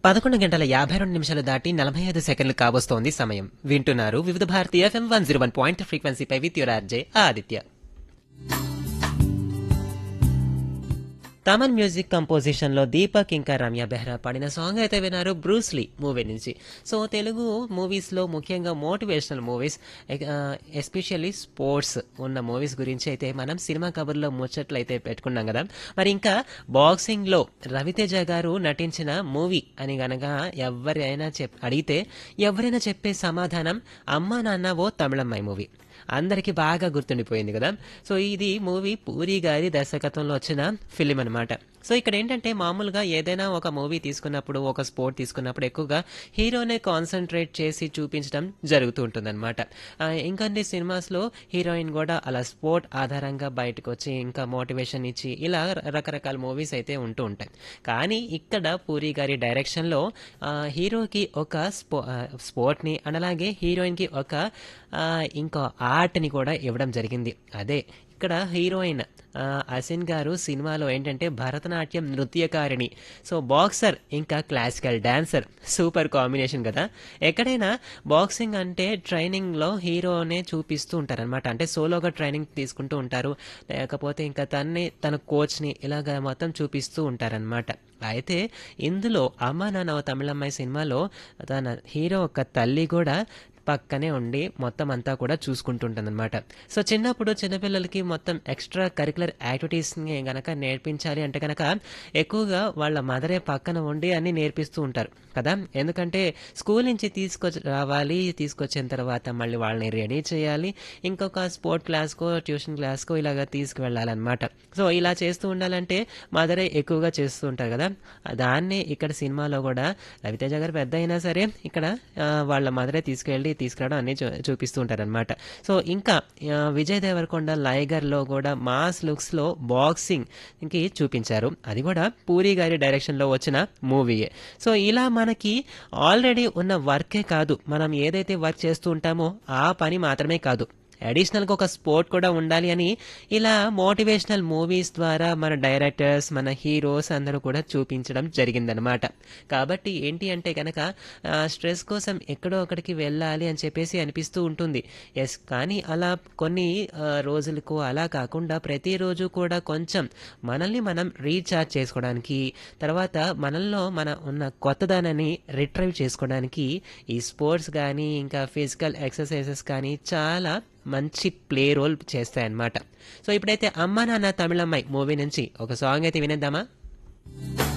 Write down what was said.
పదకొండు గంటల యాభై రెండు నిమిషాలు దాటి నలభై ఐదు సెకండ్లు కావస్తోంది సమయం వింటున్నారు Vividh Bharati FM one zero one point ఫ్రీక్వెన్సీపై with your RJ Aditya Thaman music composition లో దీపక్ ఇంకా రమ్య బెహ్రా పాడిన సాంగ్ అయితే విన్నారు బ్రూస్లీ మూవీ నుంచి సో తెలుగు మూవీస్ లో ముఖ్యంగా మోటివేషనల్ మూవీస్ ఎస్పెషల్లీ స్పోర్ట్స్ ఉన్న మూవీస్ గురించి అయితే మనం సినిమా కవర్లో ముచ్చట్లు అయితే పెట్టుకున్నాం కదా మరి ఇంకా బాక్సింగ్ లో రవితేజ గారు నటించిన మూవీ అని గనక ఎవరైనా చెప్ అడిగితే ఎవరైనా చెప్పే సమాధానం అమ్మా నాన్న ఓ తమిళమ్మాయి మూవీ అందరికీ బాగా గుర్తుండిపోయింది కదా సో ఇది మూవీ పూరి గారి దర్శకత్వంలో వచ్చిన ఫిలిం అనమాట సో ఇక్కడ ఏంటంటే మామూలుగా ఏదైనా ఒక మూవీ తీసుకున్నప్పుడు ఒక స్పోర్ట్ తీసుకున్నప్పుడు ఎక్కువగా హీరోనే కాన్సన్ట్రేట్ చేసి చూపించడం జరుగుతూ ఉంటుందన్నమాట ఆ, ఇంకొన్ని సినిమాస్లో హీరోయిన్ కూడా అలా స్పోర్ట్ ఆధారంగా బయటకు వచ్చి ఇంకా మోటివేషన్ ఇచ్చి ఇలా రకరకాల మూవీస్ అయితే ఉంటూ ఉంటాయి కానీ ఇక్కడ పూరి గారి డైరెక్షన్లో ఆ, హీరోకి ఒక స్పో ఆ, స్పోర్ట్ని అండ్ అలాగే హీరోయిన్కి ఒక ఆ, ఇంకో ఆర్ట్ని కూడా ఇవ్వడం జరిగింది అదే ఇక్కడ హీరోయిన్ ఆ, అసిన్ గారు సినిమాలో ఏంటంటే భరతనాట్యం నృత్యకారిణి సో బాక్సర్ ఇంకా క్లాసికల్ డాన్సర్ సూపర్ కాంబినేషన్ కదా ఎక్కడైనా బాక్సింగ్ అంటే ట్రైనింగ్లో హీరోనే చూపిస్తూ ఉంటారనమాట అంటే సోలోగా ట్రైనింగ్ తీసుకుంటూ ఉంటారు లేకపోతే ఇంకా తన్ని తన కోచ్ని ఇలాగ మొత్తం చూపిస్తూ ఉంటారనమాట అయితే ఇందులో అమ్మ నాన్న ఓ తమిళమ్మాయి సినిమాలో తన హీరో ఒక తల్లి కూడా పక్కనే ఉండి మొత్తం అంతా కూడా చూసుకుంటుంటుంది అనమాట సో చిన్నప్పుడు చిన్నపిల్లలకి మొత్తం ఎక్స్ట్రా కరికులర్ యాక్టివిటీస్ని గనక నేర్పించాలి అంటే కనుక ఎక్కువగా వాళ్ళ మదరే పక్కన ఉండి అన్ని నేర్పిస్తూ ఉంటారు కదా ఎందుకంటే స్కూల్ నుంచి తీసుకొచ్చి రావాలి తీసుకొచ్చిన తర్వాత మళ్ళీ వాళ్ళని రెడీ చేయాలి ఇంకొక స్పోర్ట్ క్లాస్కో ట్యూషన్ క్లాస్కో ఇలాగ తీసుకువెళ్ళాలన్నమాట సో ఇలా చేస్తూ ఉండాలంటే మదరే ఎక్కువగా చేస్తూ ఉంటారు కదా దాన్నే ఇక్కడ సినిమాలో కూడా రవితేజ గారు పెద్ద అయినా సరే ఇక్కడ ఆ, వాళ్ళ మదరే తీసుకెళ్ళి తీసుకురావడం అన్ని చూ చూపిస్తూ ఉంటారనమాట సో ఇంకా ఆ, విజయ్ దేవరకొండ లైగర్లో కూడా మాస్ లుక్స్లో బాక్సింగ్ కి చూపించారు అది కూడా పూరి గారి డైరెక్షన్లో వచ్చిన మూవీయే సో ఇలా మనకి ఆల్రెడీ ఉన్న వర్కే కాదు మనం ఏదైతే వర్క్ చేస్తూ ఉంటామో ఆ పని మాత్రమే కాదు అడిషనల్గా ఒక స్పోర్ట్ కూడా ఉండాలి అని ఇలా మోటివేషనల్ మూవీస్ ద్వారా మన డైరెక్టర్స్ మన హీరోస్ అందరూ కూడా చూపించడం జరిగిందనమాట కాబట్టి ఏంటి అంటే కనుక స్ట్రెస్ కోసం ఎక్కడో ఒకడికి వెళ్ళాలి అని చెప్పేసి అనిపిస్తూ ఉంటుంది ఎస్ కానీ అలా కొన్ని ఆ, రోజులకు అలా కాకుండా ప్రతిరోజు కూడా కొంచెం మనల్ని మనం రీఛార్జ్ చేసుకోవడానికి తర్వాత మనల్లో మన ఉన్న కొత్తదనాన్ని రిట్రైవ్ చేసుకోవడానికి ఈ స్పోర్ట్స్ కానీ ఇంకా ఫిజికల్ ఎక్సర్సైజెస్ కానీ చాలా మంచి ప్లే రోల్ చేస్తాయన్నమాట సో ఇప్పుడైతే అమ్మ నాన్న తమిళమ్మాయి మూవీ నుంచి ఒక సాంగ్ అయితే వినేద్దామా